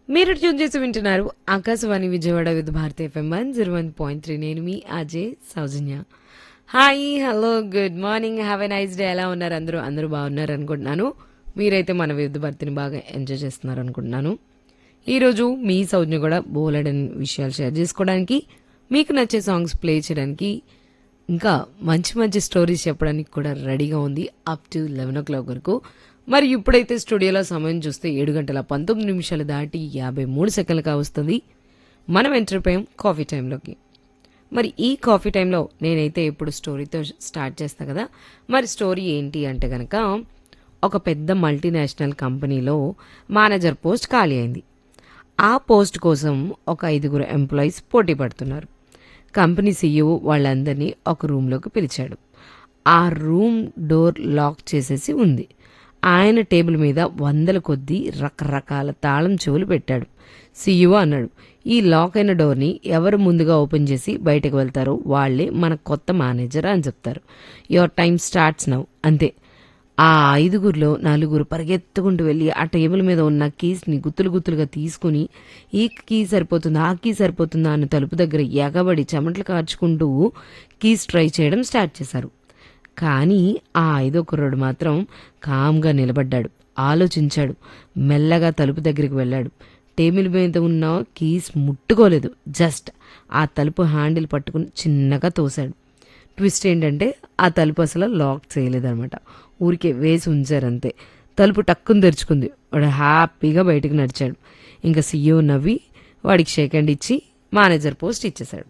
మీరు ట్యూన్ చేసి వింటున్నారు Akashvani Vijayawada Vividh Bharati FM one zero one point three నేను మీ Ajay Sowjanya hi hello good morning have a nice day ఎలా ఉన్నారు అందరూ అందరూ బాగున్నారు అనుకుంటున్నాను మీరైతే మన వివిధ భర్తని బాగా ఎంజాయ్ చేస్తున్నారు అనుకుంటున్నాను ఈరోజు మీ సౌజ్ఞ కూడా బోలెడని విషయాలు షేర్ చేసుకోవడానికి మీకు నచ్చే సాంగ్స్ ప్లే చేయడానికి ఇంకా మంచి మంచి స్టోరీస్ చెప్పడానికి కూడా రెడీగా ఉంది up to eleven o'clock వరకు మరి ఇప్పుడైతే స్టూడియోలో సమయం చూస్తే ఏడు గంటల పంతొమ్మిది నిమిషాలు దాటి యాభై మూడు సెకండ్లుగా వస్తుంది మనం ఎంటర్ అయిపోయాం కాఫీ టైంలోకి మరి ఈ కాఫీ టైంలో నేనైతే ఇప్పుడు స్టోరీతో స్టార్ట్ చేస్తా కదా మరి స్టోరీ ఏంటి అంటే కనుక ఒక పెద్ద మల్టీనేషనల్ కంపెనీలో మేనేజర్ పోస్ట్ ఖాళీ అయింది ఆ పోస్ట్ కోసం ఒక ఐదుగురు ఎంప్లాయీస్ పోటీ పడుతున్నారు కంపెనీ సీఈఓ వాళ్ళందరినీ ఒక రూమ్లోకి పిలిచాడు ఆ రూమ్ డోర్ లాక్ చేసేసి ఉంది ఆయన టేబుల్ మీద వందల కొద్దీ రకరకాల తాళం చెవులు పెట్టాడు సీఈఓ అన్నాడు ఈ లాక్ అయిన డోర్ని ఎవరు ముందుగా ఓపెన్ చేసి బయటకు వెళ్తారో వాళ్ళే మన కొత్త మేనేజర్ అని చెప్తారు యువర్ టైం స్టార్ట్స్ నవ్ అంతే ఆ ఐదుగురిలో నలుగురు పరిగెత్తుకుంటూ వెళ్ళి ఆ టేబుల్ మీద ఉన్న కీస్ని గుత్తులు గుత్తులుగా తీసుకుని ఈ కీ సరిపోతుందా ఆ కీ సరిపోతుందా అని తలుపు దగ్గర ఎగబడి చెమటలు కార్చుకుంటూ కీస్ ట్రై చేయడం స్టార్ట్ చేశారు కానీ ఆ ఐదో కుర్రాడు మాత్రం కామ్గా నిలబడ్డాడు ఆలోచించాడు మెల్లగా తలుపు దగ్గరికి వెళ్ళాడు టేబుల్ మీద ఉన్న కీస్ ముట్టుకోలేదు జస్ట్ ఆ తలుపు హ్యాండిల్ పట్టుకుని చిన్నగా తోశాడు ట్విస్ట్ ఏంటంటే ఆ తలుపు అసలు లాక్ చేయలేదన్నమాట ఊరికే వేసి ఉంచారు అంతే తలుపు టక్కుని తెరుచుకుంది వాడు హ్యాపీగా బయటకు నడిచాడు ఇంకా సీఈఓ నవ్వి వాడికి షేక్ హ్యాండ్ ఇచ్చి మేనేజర్ పోస్ట్ ఇచ్చేశాడు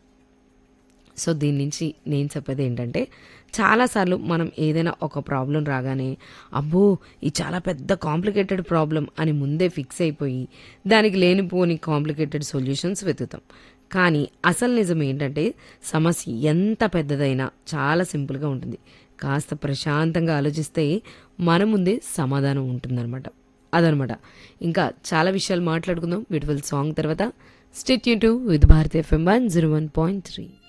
సో దీని నుంచి నేను చెప్పేది ఏంటంటే చాలాసార్లు మనం ఏదైనా ఒక ప్రాబ్లం రాగానే అబ్బో ఇది చాలా పెద్ద కాంప్లికేటెడ్ ప్రాబ్లం అని ముందే ఫిక్స్ అయిపోయి దానికి లేనిపోని కాంప్లికేటెడ్ సొల్యూషన్స్ వెతుకుతాం కానీ అసలు నిజం ఏంటంటే సమస్య ఎంత పెద్దదైనా చాలా సింపుల్గా ఉంటుంది కాస్త ప్రశాంతంగా ఆలోచిస్తే మన ముందే సమాధానం ఉంటుందన్నమాట అదనమాట ఇంకా చాలా విషయాలు మాట్లాడుకుందాం బ్యూటిఫుల్ సాంగ్ తర్వాత స్టేట్ టు Vividh Bharati FM one zero one point three